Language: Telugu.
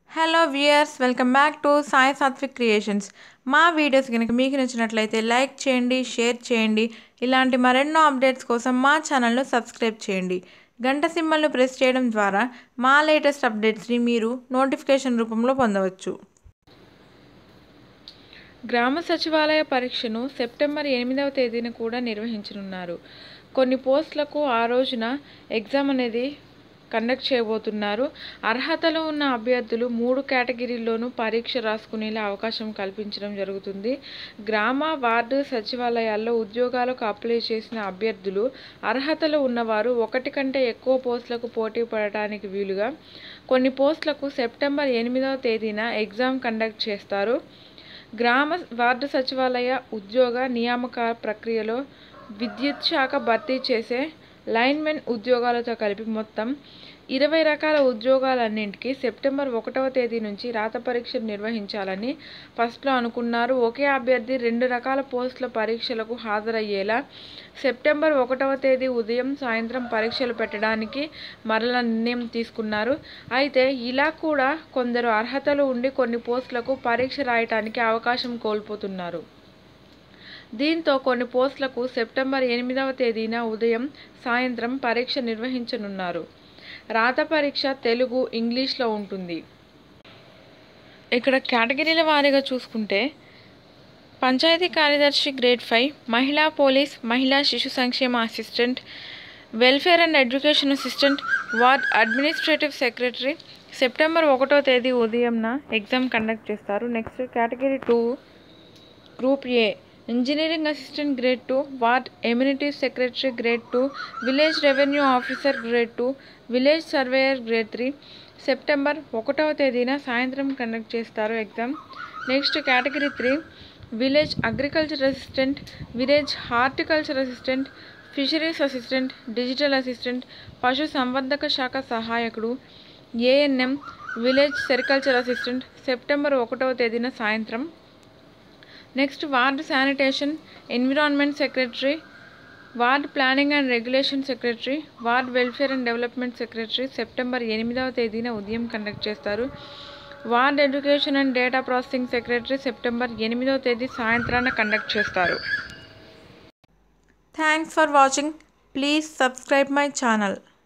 hello viewers welcome back to Sai Sathvik creations మా వీడియోస్ కనుక మీకు నచ్చినట్లయితే లైక్ చేయండి షేర్ చేయండి ఇలాంటి మరెన్నో అప్డేట్స్ కోసం మా ఛానల్ను సబ్స్క్రైబ్ చేయండి గంట సింబల్ను ప్రెస్ చేయడం ద్వారా మా లేటెస్ట్ అప్డేట్స్ని మీరు నోటిఫికేషన్ రూపంలో పొందవచ్చు గ్రామ సచివాలయ పరీక్షను సెప్టెంబర్ ఎనిమిదవ తేదీన కూడా నిర్వహించనున్నారు కొన్ని పోస్టులకు ఆ రోజున ఎగ్జామ్ అనేది కండక్ట్ చేయబోతున్నారు అర్హతలో ఉన్న అభ్యర్థులు మూడు కేటగిరీల్లోనూ పరీక్ష రాసుకునేలా అవకాశం కల్పించడం జరుగుతుంది గ్రామ వార్డు సచివాలయాల్లో ఉద్యోగాలకు అప్లై చేసిన అభ్యర్థులు అర్హతలు ఉన్నవారు ఒకటి కంటే ఎక్కువ పోస్టులకు పోటీ పడటానికి వీలుగా కొన్ని పోస్టులకు సెప్టెంబర్ ఎనిమిదవ తేదీన ఎగ్జామ్ కండక్ట్ చేస్తారు గ్రామ వార్డు సచివాలయ ఉద్యోగ నియామక ప్రక్రియలో విద్యుత్ శాఖ భర్తీ చేసే లైన్మెన్ ఉద్యోగాలతో కలిపి మొత్తం ఇరవై రకాల ఉద్యోగాలన్నింటికి సెప్టెంబర్ ఒకటవ తేదీ నుంచి రాత పరీక్షలు నిర్వహించాలని ఫస్ట్లో అనుకున్నారు ఒకే అభ్యర్థి రెండు రకాల పోస్టుల పరీక్షలకు హాజరయ్యేలా సెప్టెంబర్ ఒకటవ తేదీ ఉదయం సాయంత్రం పరీక్షలు పెట్టడానికి మరల నిర్ణయం తీసుకున్నారు అయితే ఇలా కూడా కొందరు అర్హతలు ఉండి కొన్ని పోస్టులకు పరీక్ష రాయటానికి అవకాశం కోల్పోతున్నారు దీంతో కొన్ని పోస్టులకు సెప్టెంబర్ ఎనిమిదవ తేదీన ఉదయం సాయంత్రం పరీక్ష నిర్వహించనున్నారు రాత పరీక్ష తెలుగు ఇంగ్లీష్లో ఉంటుంది ఇక్కడ కేటగిరీల వారీగా చూసుకుంటే పంచాయతీ కార్యదర్శి గ్రేడ్ ఫైవ్ మహిళా పోలీస్ మహిళా శిశు సంక్షేమ assistant welfare and education assistant ward administrative secretary September ఒకటో తేదీ ఉదయంన ఎగ్జామ్ కండక్ట్ చేస్తారు next category two group A engineering assistant grade two ward amenity secretary grade two village revenue officer grade two village surveyor grade three September ఒకటవ తేదీన సాయంత్రం కండక్ట్ చేస్తారు exam next category three village agriculture assistant village horticulture assistant fisheries assistant digital assistant పశు సంవర్ధక శాఖ సహాయకుడు ANM village sericulture assistant September ఒకటవ తేదీన సాయంత్రం next ward sanitation environment secretary ward planning and regulation secretary ward welfare and development secretary September ఎనిమిదవ తేదీన ఉదయం కండక్ట్ చేస్తారు ward education and data processing secretary September ఎనిమిదవ తేదీ సాయంత్రాన కండక్ట్ చేస్తారు thanks for watching please subscribe my channel